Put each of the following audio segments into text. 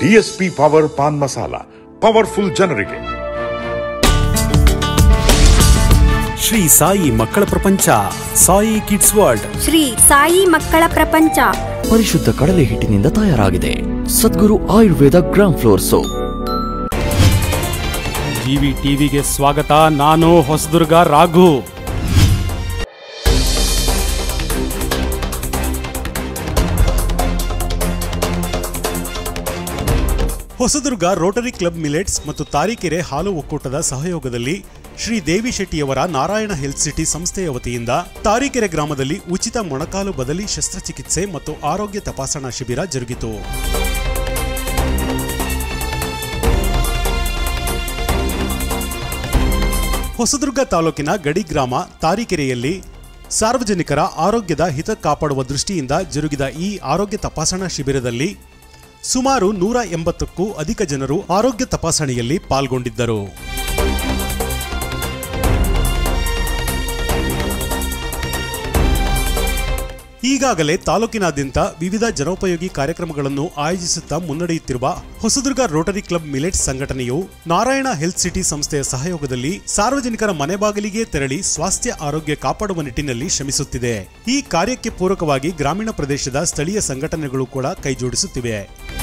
DSP power paan masala powerful ಜನರಿಗೆ ಶ್ರೀ ಸಾಯಿ ಮಕ್ಕಳ ಪ್ರಪಂಚ ಸಾಯಿ ಕಿಡ್ಸ್ ವರ್ಲ್ಡ್ ಶ್ರೀ ಸಾಯಿ ಮಕ್ಕಳ ಪ್ರಪಂಚ ಪರಿಶುದ್ಧ ಕಡಲೆ ಹಿಟ್ಟಿನಿಂದ ತಯಾರಾಗಿದೆ Sadguru Ayurveda gram flour soap G ಟಿವಿಗೆ ಸ್ವಾಗತ ನಾನು Hosadurga Raghu Hosadurga Rotary Club Millets ಮತ್ತು ತಾರೀಕೆರೆ ಹಾಲು ಒಕ್ಕೂಟದ ಸಹಯೋಗದಲ್ಲಿ ಶ್ರೀ ದೇವಿ ಶೆಟ್ಟಿಯವರ ನಾರಾಯಣ ಹೆಲ್ತ್ ಸಿಟಿ ಸಂಸ್ಥೆಯ ವತಿಯಿಂದ ತಾರೀಕೆರೆ ಗ್ರಾಮದಲ್ಲಿ ಉಚಿತ ಮೊಣಕಾಲು ಬದಲಿ ಶಸ್ತ್ರಚಿಕಿತ್ಸೆ ಮತ್ತು ಆರೋಗ್ಯ ತಪಾಸಣಾ ಶಿಬಿರ ಜರುಗಿತು ಹೊಸದುರ್ಗ ತಾಲೂಕಿನ ಗಡಿ ಗ್ರಾಮ ತಾರೀಕೆರೆಯಲ್ಲಿ ಸಾರ್ವಜನಿಕರ ಆರೋಗ್ಯದ ಹಿತ ಕಾಪಾಡುವ ದೃಷ್ಟಿಯಿಂದ ಜರುಗಿದ ಈ ಆರೋಗ್ಯ ತಪಾಸಣಾ ಶಿಬಿರದಲ್ಲಿ ಸುಮಾರು ನೂರ ಎಂಬತ್ತಕ್ಕೂ ಅಧಿಕ ಜನರು ಆರೋಗ್ಯ ತಪಾಸಣೆಯಲ್ಲಿ ಪಾಲ್ಗೊಂಡಿದ್ದರು ಈಗಾಗಲೇ ತಾಲೂಕಿನಾದ್ಯಂತ ವಿವಿಧ ಜನೋಪಯೋಗಿ ಕಾರ್ಯಕ್ರಮಗಳನ್ನು ಆಯೋಜಿಸುತ್ತಾ ಮುನ್ನಡೆಯುತ್ತಿರುವ ಹೊಸದುರ್ಗ ರೋಟರಿ ಕ್ಲಬ್ ಮಿಲೆಟ್ಸ್ ಸಂಘಟನೆಯು ನಾರಾಯಣ ಹೆಲ್ತ್ ಸಿಟಿ ಸಂಸ್ಥೆಯ ಸಹಯೋಗದಲ್ಲಿ ಸಾರ್ವಜನಿಕರ ಮನೆ ಬಾಗಿಲಿಗೆ ತೆರಳಿ ಸ್ವಾಸ್ಥ್ಯ ಆರೋಗ್ಯ ಕಾಪಾಡುವ ನಿಟ್ಟಿನಲ್ಲಿ ಶ್ರಮಿಸುತ್ತಿದೆ ಈ ಕಾರ್ಯಕ್ಕೆ ಪೂರಕವಾಗಿ ಗ್ರಾಮೀಣ ಪ್ರದೇಶದ ಸ್ಥಳೀಯ ಸಂಘಟನೆಗಳು ಕೂಡ ಕೈಜೋಡಿಸುತ್ತಿವೆ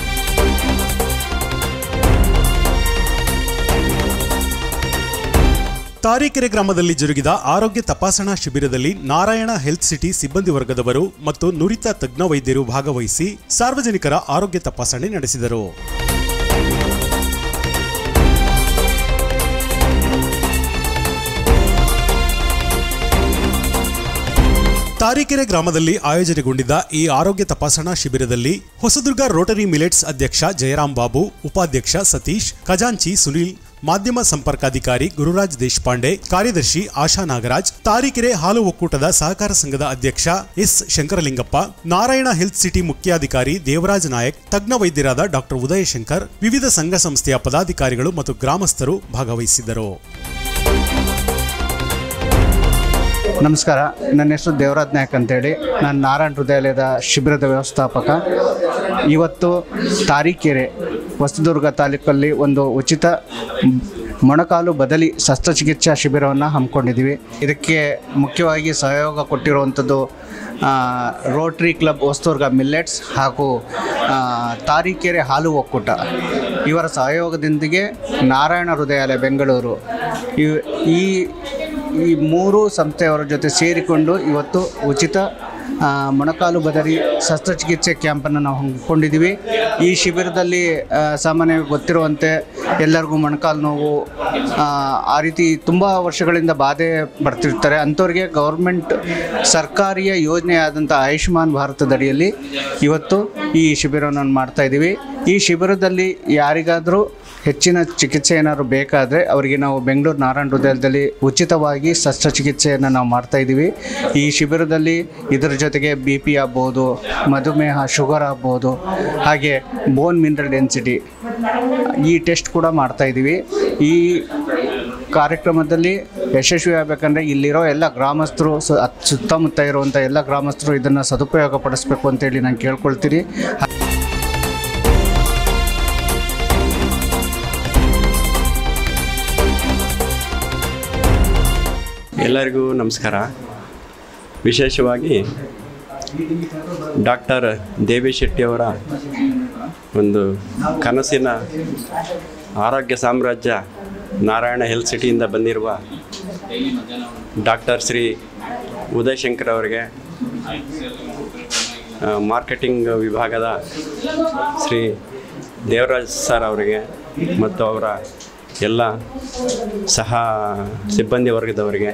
ತಾರೀಕೆರೆ ಗ್ರಾಮದಲ್ಲಿ ಜರುಗಿದ ಆರೋಗ್ಯ ತಪಾಸಣಾ ಶಿಬಿರದಲ್ಲಿ ನಾರಾಯಣ ಹೆಲ್ತ್ ಸಿಟಿ ಸಿಬ್ಬಂದಿ ವರ್ಗದವರು ಮತ್ತು ನುರಿತ ತಜ್ಞ ವೈದ್ಯರು ಭಾಗವಹಿಸಿ ಸಾರ್ವಜನಿಕರ ಆರೋಗ್ಯ ತಪಾಸಣೆ ನಡೆಸಿದರು ತಾರೀಕೆರೆ ಗ್ರಾಮದಲ್ಲಿ ಆಯೋಜನೆಗೊಂಡಿದ್ದ ಈ ಆರೋಗ್ಯ ತಪಾಸಣಾ ಶಿಬಿರದಲ್ಲಿ ಹೊಸದುರ್ಗ ರೋಟರಿ ಮಿಲೆಟ್ಸ್ ಅಧ್ಯಕ್ಷ ಜಯರಾಮ್ ಬಾಬು ಉಪಾಧ್ಯಕ್ಷ ಸತೀಶ್ ಖಜಾಂಚಿ ಸುನೀಲ್ ಮಾಧ್ಯಮ ಸಂಪರ್ಕಾಧಿಕಾರಿ ಗುರುರಾಜ್ ದೇಶಪಾಂಡೆ ಕಾರ್ಯದರ್ಶಿ ಆಶಾ ನಾಗರಾಜ್ ತಾರೀಕೆರೆ ಹಾಲು ಒಕ್ಕೂಟದ ಸಹಕಾರ ಸಂಘದ ಅಧ್ಯಕ್ಷ S Shankaralingappa Narayana Health City ಮುಖ್ಯಾಧಿಕಾರಿ ದೇವರಾಜ್ ನಾಯಕ್ ತಜ್ಞ ವೈದ್ಯರಾದ ಡಾಕ್ಟರ್ ಉದಯ ಶಂಕರ್ ವಿವಿಧ ಸಂಘ ಸಂಸ್ಥೆಯ ಪದಾಧಿಕಾರಿಗಳು ಮತ್ತು ಗ್ರಾಮಸ್ಥರು ಭಾಗವಹಿಸಿದ್ದರು ನಮಸ್ಕಾರ ನನ್ನ ಹೆಸರು ದೇವರಾಜ್ ನಾಯಕ್ ಅಂತೇಳಿ ನಾನು ನಾರಾಯಣ ಹೃದಯಾಲಯದ ಶಿಬಿರದ ವ್ಯವಸ್ಥಾಪಕ ಇವತ್ತು ತಾರೀಕೆರೆ ಹೊಸದುರ್ಗ ತಾಲೂಕಲ್ಲಿ ಒಂದು ಉಚಿತ ಮೊಣಕಾಲು ಬದಲಿ ಶಸ್ತ್ರಚಿಕಿತ್ಸಾ ಶಿಬಿರವನ್ನು ಹಮ್ಮಿಕೊಂಡಿದ್ದೀವಿ ಇದಕ್ಕೆ ಮುಖ್ಯವಾಗಿ ಸಹಯೋಗ ಕೊಟ್ಟಿರುವಂಥದ್ದು ಆ, ರೋಟ್ರಿ ಕ್ಲಬ್ ಹೊಸದುರ್ಗ ಮಿಲ್ಲೆಟ್ಸ್ ಹಾಗೂ ಆ, ತಾರೀಕೆರೆ ಹಾಲು ಒಕ್ಕೂಟ ಇವರ ಸಹಯೋಗದೊಂದಿಗೆ ನಾರಾಯಣ ಹೃದಯಾಲಯ ಬೆಂಗಳೂರು ಇವ್- ಈ ಈ ಮೂರು ಸಂಸ್ಥೆಯವರ ಜೊತೆ ಸೇರಿಕೊಂಡು ಇವತ್ತು ಉಚಿತ ಆ, ಮೊಣಕಾಲು ಬದರಿ ಶಸ್ತ್ರಚಿಕಿತ್ಸೆ ಕ್ಯಾಂಪನ್ನು ನಾವು ಹಮ್ಮಿಕೊಂಡಿದ್ದೀವಿ ಈ ಶಿಬಿರದಲ್ಲಿ ಆ, ಸಾಮಾನ್ಯವಾಗಿ ಗೊತ್ತಿರುವಂತೆ ಎಲ್ಲರಿಗೂ ಮೊಣಕಾಲು ನೋವು ಆ, ಆ ರೀತಿ ತುಂಬ ವರ್ಷಗಳಿಂದ ಬಾಧೆ ಬರ್ತಿರ್ತಾರೆ ಅಂಥವ್ರಿಗೆ ಗೌರ್ಮೆಂಟ್ ಸರ್ಕಾರಿಯ ಯೋಜನೆಯಾದಂಥ ಆಯುಷ್ಮಾನ್ ಭಾರತದಡಿಯಲ್ಲಿ ಇವತ್ತು ಈ ಶಿಬಿರವನ್ನು ಮಾಡ್ತಾ ಇದ್ದೀವಿ ಈ ಶಿಬಿರದಲ್ಲಿ ಯಾರಿಗಾದರೂ ಹೆಚ್ಚಿನ ಚಿಕಿತ್ಸೆ ಏನಾದ್ರು ಬೇಕಾದರೆ ಅವರಿಗೆ ನಾವು ಬೆಂಗಳೂರು ನಾರಾಯಣ ಹೃದಯದಲ್ಲಿ ಉಚಿತವಾಗಿ ಶಸ್ತ್ರಚಿಕಿತ್ಸೆಯನ್ನು ನಾವು ಮಾಡ್ತಾ ಇದ್ದೀವಿ ಈ ಶಿಬಿರದಲ್ಲಿ ಇದರ ಜೊತೆಗೆ ಬಿ ಪಿ ಆಗ್ಬೋದು ಮಧುಮೇಹ ಶುಗರ್ ಆಗ್ಬೋದು ಹಾಗೆ ಬೋನ್ ಮಿನರಲ್ ಡೆನ್ಸಿಟಿ ಈ ಟೆಸ್ಟ್ ಕೂಡ ಮಾಡ್ತಾ ಇದ್ದೀವಿ ಈ ಕಾರ್ಯಕ್ರಮದಲ್ಲಿ ಯಶಸ್ವಿ ಆಗಬೇಕಂದ್ರೆ ಇಲ್ಲಿರೋ ಎಲ್ಲ ಗ್ರಾಮಸ್ಥರು ಸು- ಅತ್- ಸುತ್ತಮುತ್ತ ಇರುವಂಥ ಎಲ್ಲ ಗ್ರಾಮಸ್ಥರು ಇದನ್ನು ಸದುಪಯೋಗ ಪಡಿಸ್ಬೇಕು ಅಂತೇಳಿ ನಾನು ಕೇಳ್ಕೊಳ್ತೀನಿ ಎಲ್ಲರಿಗೂ ನಮಸ್ಕಾರ ವಿಶೇಷವಾಗಿ ಡಾಕ್ಟರ್ ದೇವಿ ಶೆಟ್ಟಿಯವರ ಒಂದು ಕನಸಿನ ಆರೋಗ್ಯ ಸಾಮ್ರಾಜ್ಯ ನಾರಾಯಣ ಹೆಲ್ತ್ ಸಿಟಿಯಿಂದ ಬಂದಿರುವ ಡಾಕ್ಟರ್ ಶ್ರೀ ಉದಯ್ ಶಂಕರ್ ಅವರಿಗೆ ಆ, ಮಾರ್ಕೆಟಿಂಗ್ ವಿಭಾಗದ ಶ್ರೀ ದೇವರಾಜ್ ಸರ್ ಅವರಿಗೆ ಮತ್ತು ಅವರ ಎಲ್ಲ ಸಹ ಸಿಬ್ಬಂದಿ ವರ್ಗದವರಿಗೆ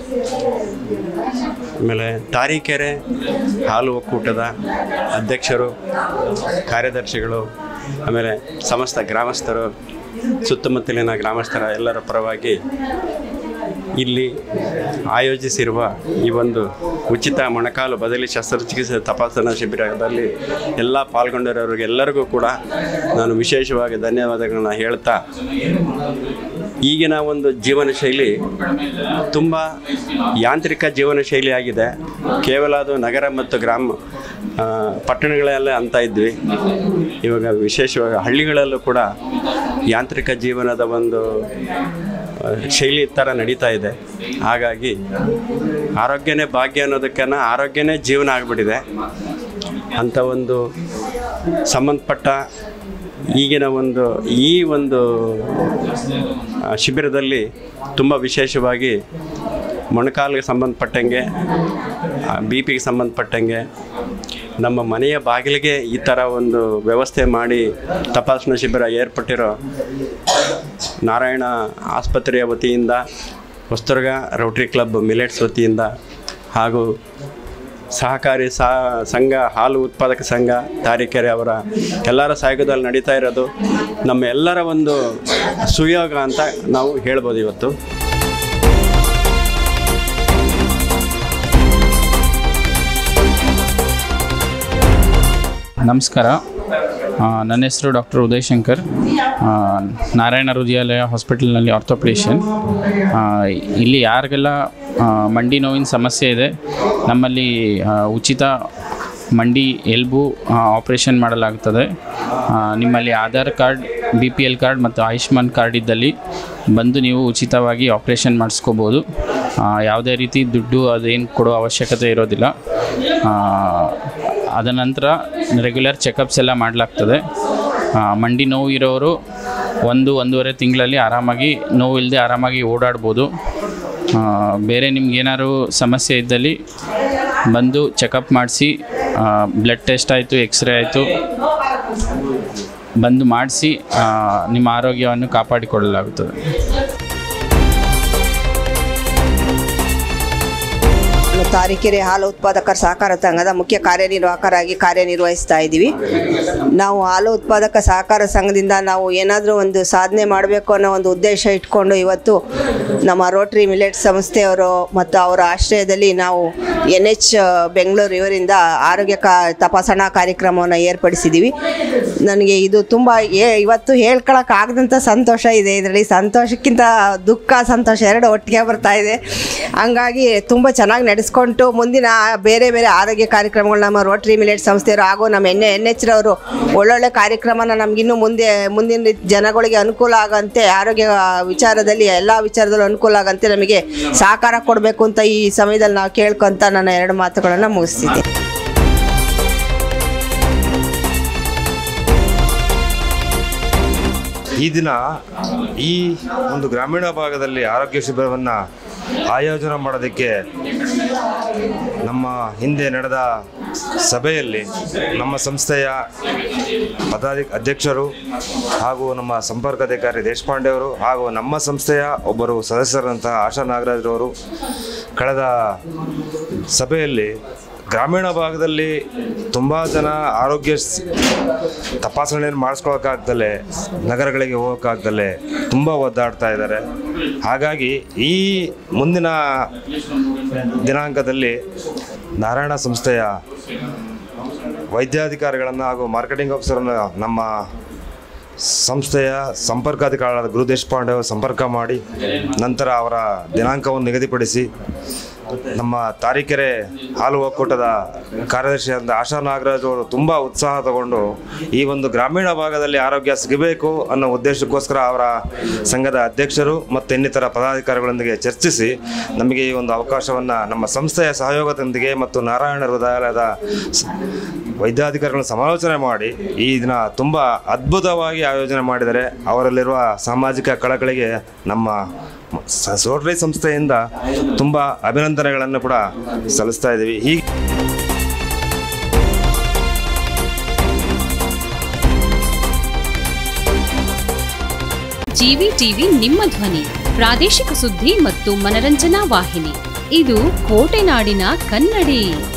ಆಮೇಲೆ ತಾರೀಕೆರೆ ಹಾಲು ಒಕ್ಕೂಟದ ಅಧ್ಯಕ್ಷರು ಕಾರ್ಯದರ್ಶಿಗಳು ಆಮೇಲೆ ಸಮಸ್ತ ಗ್ರಾಮಸ್ಥರು ಸುತ್ತಮುತ್ತಲಿನ ಗ್ರಾಮಸ್ಥರ ಎಲ್ಲರ ಪರವಾಗಿ ಇಲ್ಲಿ ಆಯೋಜಿಸಿರುವ ಈ ಒಂದು ಉಚಿತ ಮೊಣಕಾಲು ಬದಲಿ ಶಸ್ತ್ರಚಿಕಿತ್ಸೆ ತಪಾಸಣಾ ಶಿಬಿರದಲ್ಲಿ ಎಲ್ಲ ಪಾಲ್ಗೊಂಡಿರೋರಿಗೆ ಎಲ್ಲರಿಗೂ ಕೂಡ ನಾನು ವಿಶೇಷವಾಗಿ ಧನ್ಯವಾದಗಳನ್ನ ಹೇಳ್ತಾ ಈಗಿನ ಒಂದು ಜೀವನ ಶೈಲಿ ತುಂಬ ಯಾಂತ್ರಿಕ ಜೀವನ ಶೈಲಿ ಆಗಿದೆ ಕೇವಲ ಅದು ನಗರ ಮತ್ತು ಗ್ರಾಮ ಆ, ಪಟ್ಟಣಗಳಲ್ಲೇ ಅಂತ ಇದ್ವಿ ಇವಾಗ ವಿಶೇಷವಾಗಿ ಹಳ್ಳಿಗಳಲ್ಲೂ ಕೂಡ ಯಾಂತ್ರಿಕ ಜೀವನದ ಒಂದು ಆ, ಶೈಲಿ ಥರ ನಡೀತಾ ಇದೆ ಹಾಗಾಗಿ ಆರೋಗ್ಯನೇ ಭಾಗ್ಯ ಅನ್ನೋದಕ್ಕನ್ನ ಆರೋಗ್ಯನೇ ಜೀವನ ಆಗಿಬಿಟ್ಟಿದೆ ಅಂಥ ಒಂದು ಸಂಬಂಧಪಟ್ಟ ಈಗಿನ ಒಂದು ಈ ಒಂದು ಆ, ಶಿಬಿರದಲ್ಲಿ ತುಂಬ ವಿಶೇಷವಾಗಿ ಮೊಣಕಾಲಿಗೆ ಸಂಬಂಧಪಟ್ಟಂಗೆ ಬಿ ಪಿಗೆ ಸಂಬಂಧಪಟ್ಟಂಗೆ ನಮ್ಮ ಮನೆಯ ಬಾಗಿಲಿಗೆ ಈ ಥರ ಒಂದು ವ್ಯವಸ್ಥೆ ಮಾಡಿ ತಪಾಸಣಾ ಶಿಬಿರ ಏರ್ಪಟ್ಟಿರೋ ನಾರಾಯಣ ಆಸ್ಪತ್ರೆಯ ವತಿಯಿಂದ ಹೊಸದುರ್ಗ ರೋಟರಿ ಕ್ಲಬ್ ಮಿಲೆಟ್ಸ್ ವತಿಯಿಂದ ಹಾಗೂ ಸಹಕಾರಿ ಸಹ ಸಂಘ ಹಾಲು ಉತ್ಪಾದಕ ಸಂಘ ತಾರೀಕೆರೆ ಅವರ ಎಲ್ಲರ ಸಹಯೋಗದಲ್ಲಿ ನಡೀತಾ ಇರೋದು ನಮ್ಮ ಎಲ್ಲರ ಒಂದು ಸುಯೋಗ ಅಂತ ನಾವು ಹೇಳ್ಬೋದು ಇವತ್ತು ನಮಸ್ಕಾರ ಆ, ನನ್ನ ಹೆಸರು ಡಾಕ್ಟರ್ ಉದಯ್ ಶಂಕರ್ ಆ, ನಾರಾಯಣ ಹೃದಯಾಲಯ ಹಾಸ್ಪಿಟಲ್ನಲ್ಲಿ ಆರ್ಥೋಪೆಡಿಷಿಯನ್ ಆ, ಇಲ್ಲಿ ಯಾರಿಗೆಲ್ಲ ಆ, ಮಂಡಿ ನೋವಿನ ಸಮಸ್ಯೆ ಇದೆ ನಮ್ಮಲ್ಲಿ ಆ, ಉಚಿತ ಮಂಡಿ ಎಲ್ಬು ಆಪ್ರೇಷನ್ ಮಾಡಲಾಗುತ್ತದೆ ಆ, ನಿಮ್ಮಲ್ಲಿ Aadhaar card B P L card ಮತ್ತು ಆಯುಷ್ಮಾನ್ ಕಾರ್ಡ್ ಇದ್ದಲ್ಲಿ ಬಂದು ನೀವು ಉಚಿತವಾಗಿ ಆಪ್ರೇಷನ್ ಮಾಡಿಸ್ಕೋಬೋದು ಆ, ಯಾವುದೇ ರೀತಿ ದುಡ್ಡು ಅದೇನು ಕೊಡೋ ಅವಶ್ಯಕತೆ ಇರೋದಿಲ್ಲ ಆ, ಅದ ನಂತರ ರೆಗ್ಯುಲರ್ ಚೆಕಪ್ಸ್ ಎಲ್ಲ ಮಾಡಲಾಗ್ತದೆ ಆ, ಮಂಡಿ ನೋವು ಇರೋರು ಒಂದು ಒಂದೂವರೆ ತಿಂಗಳಲ್ಲಿ ಆರಾಮಾಗಿ ನೋವಿಲ್ಲದೆ ಆರಾಮಾಗಿ ಓಡಾಡ್ಬೋದು ಆ, ಬೇರೆ ನಿಮ್ಗೆ ಏನಾದ್ರು ಸಮಸ್ಯೆ ಇದ್ದಲ್ಲಿ ಬಂದು ಚೆಕಪ್ ಮಾಡಿಸಿ ಬ್ಲಡ್ ಟೆಸ್ಟ್ ಆಯಿತು ಎಕ್ಸ್ರೇ ಆಯಿತು ಬಂದು ಮಾಡಿಸಿ ನಿಮ್ಮ ಆರೋಗ್ಯವನ್ನು ಕಾಪಾಡಿಕೊಳ್ಳಲಾಗುತ್ತದೆ ನಾನು ತಾರೀಕೆರೆ ಹಾಲು ಉತ್ಪಾದಕರ ಸಹಕಾರ ಸಂಘದ ಮುಖ್ಯ ಕಾರ್ಯನಿರ್ವಾಹಕರಾಗಿ ಕಾರ್ಯನಿರ್ವಹಿಸ್ತಾ ಇದ್ದೀವಿ ನಾವು ಹಾಲು ಉತ್ಪಾದಕ ಸಹಕಾರ ಸಂಘದಿಂದ ನಾವು ಏನಾದರೂ ಒಂದು ಸಾಧನೆ ಮಾಡಬೇಕು ಅನ್ನೋ ಒಂದು ಉದ್ದೇಶ ಇಟ್ಕೊಂಡು ಇವತ್ತು ನಮ್ಮ ರೋಟ್ರಿ ಮಿಲೆಟ್ ಸಂಸ್ಥೆಯವರು ಮತ್ತು ಅವರ ಆಶ್ರಯದಲ್ಲಿ ನಾವು ಎನ್ ಎಚ್ ಬೆಂಗಳೂರು ಇವರಿಂದ ಆರೋಗ್ಯ ಕಾ ತಪಾಸಣಾ ಕಾರ್ಯಕ್ರಮವನ್ನು ಏರ್ಪಡಿಸಿದ್ದೀವಿ ನನಗೆ ಇದು ತುಂಬ ಏ ಇವತ್ತು ಹೇಳ್ಕೊಳಕ್ಕಾಗದಂಥ ಸಂತೋಷ ಇದೆ ಇದರಲ್ಲಿ ಸಂತೋಷಕ್ಕಿಂತ ದುಃಖ ಸಂತೋಷ ಎರಡು ಒಟ್ಟಿಗೆ ಬರ್ತಾ ಇದೆ ಹಂಗಾಗಿ ತುಂಬ ಚೆನ್ನಾಗಿ ನಡೆಸ್ಕೊಂಡು ಮುಂದಿನ ಬೇರೆ ಬೇರೆ ಆರೋಗ್ಯ ಕಾರ್ಯಕ್ರಮಗಳು ನಮ್ಮ ರೋಟ್ರಿ ಮಿಲೆಟ್ ಸಂಸ್ಥೆಯವರು ಹಾಗೂ ನಮ್ಮ ಎನ್ ಎನ್ ಎಚ್ ರವರು ಒಳ್ಳೊಳ್ಳೆ ಕಾರ್ಯಕ್ರಮನ ನಮಗಿನ್ನೂ ಮುಂದೆ ಮುಂದಿನ ರೀತಿ ಜನಗಳಿಗೆ ಅನುಕೂಲ ಆಗಂತೆ ಆರೋಗ್ಯ ವಿಚಾರದಲ್ಲಿ ಎಲ್ಲ ವಿಚಾರದಲ್ಲೂ ಅನುಕೂಲ ಆಗಂತೆ ನಮಗೆ ಸಹಕಾರ ಕೊಡಬೇಕು ಅಂತ ಈ ಸಮಯದಲ್ಲಿ ನಾವು ಕೇಳ್ಕೊಂತ ನನ್ನ ಎರಡು ಮಾತುಗಳನ್ನು ಮುಗಿಸ್ತಿದ್ದೆ ಈ ದಿನ ಈ ಒಂದು ಗ್ರಾಮೀಣ ಭಾಗದಲ್ಲಿ ಆರೋಗ್ಯ ಶಿಬಿರವನ್ನು ಆಯೋಜನೆ ಮಾಡೋದಕ್ಕೆ ನಮ್ಮ ಹಿಂದೆ ನಡೆದ ಸಭೆಯಲ್ಲಿ ನಮ್ಮ ಸಂಸ್ಥೆಯ ಪದಾಧಿ ಅಧ್ಯಕ್ಷರು ಹಾಗೂ ನಮ್ಮ ಸಂಪರ್ಕಾಧಿಕಾರಿ ದೇಶಪಾಂಡೆ ಅವರು ಹಾಗೂ ನಮ್ಮ ಸಂಸ್ಥೆಯ ಒಬ್ಬರು ಸದಸ್ಯರಂತಹ ಆಶಾ ನಾಗರಾಜ್ರವರು ಕಳೆದ ಸಭೆಯಲ್ಲಿ ಗ್ರಾಮೀಣ ಭಾಗದಲ್ಲಿ ತುಂಬ ಜನ ಆರೋಗ್ಯ ಸ್- ತಪಾಸಣೆಯನ್ನು ಮಾಡಿಸ್ಕೊಳಕ್ಕಾಗ್ದಲೆ ನಗರಗಳಿಗೆ ಹೋಗೋಕ್ಕಾಗ್ದಲೆ ತುಂಬ ಒದ್ದಾಡ್ತಾ ಇದ್ದಾರೆ ಹಾಗಾಗಿ ಈ ಮುಂದಿನ ದಿನಾಂಕದಲ್ಲಿ ನಾರಾಯಣ ಸಂಸ್ಥೆಯ ವೈದ್ಯಾಧಿಕಾರಿಗಳನ್ನು ಹಾಗೂ ಮಾರ್ಕೆಟಿಂಗ್ ಆಫೀಸರನ್ನು ನಮ್ಮ ಸಂಸ್ಥೆಯ ಸಂಪರ್ಕಾಧಿಕಾರಿಗಳಾದ ಗುರು ದೇಶಪಾಂಡೆ ಅವರು ಸಂಪರ್ಕ ಮಾಡಿ ನಂತರ ಅವರ ದಿನಾಂಕವನ್ನು ನಿಗದಿಪಡಿಸಿ ನಮ್ಮ ತಾರೀಕೆರೆ ಹಾಲು ಒಕ್ಕೂಟದ ಕಾರ್ಯದರ್ಶಿಯಾದ ಆಶಾ ನಾಗರಾಜ್ ಅವರು ತುಂಬ ಉತ್ಸಾಹ ತಗೊಂಡು ಈ ಒಂದು ಗ್ರಾಮೀಣ ಭಾಗದಲ್ಲಿ ಆರೋಗ್ಯ ಸಿಗಬೇಕು ಅನ್ನೋ ಉದ್ದೇಶಕ್ಕೋಸ್ಕರ ಅವರ ಸಂಘದ ಅಧ್ಯಕ್ಷರು ಮತ್ತು ಇನ್ನಿತರ ಪದಾಧಿಕಾರಿಗಳೊಂದಿಗೆ ಚರ್ಚಿಸಿ ನಮಗೆ ಈ ಒಂದು ಅವಕಾಶವನ್ನು ನಮ್ಮ ಸಂಸ್ಥೆಯ ಸಹಯೋಗದೊಂದಿಗೆ ಮತ್ತು ನಾರಾಯಣ ಹೃದಯಾಲಯದ ಸ- ವೈದ್ಯಾಧಿಕಾರಿಗಳನ್ನು ಸಮಾಲೋಚನೆ ಮಾಡಿ ಈ ದಿನ ತುಂಬ ಅದ್ಭುತವಾಗಿ ಆಯೋಜನೆ ಮಾಡಿದರೆ ಅವರಲ್ಲಿರುವ ಸಾಮಾಜಿಕ ಕಳಕಳಿಗೆ ನಮ್ಮ ಸ- ರೋಟರಿ ಸಂಸ್ಥೆಯಿಂದ ತುಂಬ ಅಭಿನಂದನೆಗಳನ್ನು ಕೂಡ ಸಲ್ಲಿಸ್ತಾ ಇದ್ದೀವಿ ಹೀಗೆ ಜಿವಿ ಟಿವಿ ನಿಮ್ಮ ಧ್ವನಿ ಪ್ರಾದೇಶಿಕ ಸುದ್ದಿ ಮತ್ತು ಮನರಂಜನಾ ವಾಹಿನಿ ಇದು ಕೋಟೆನಾಡಿನ ಕನ್ನಡಿ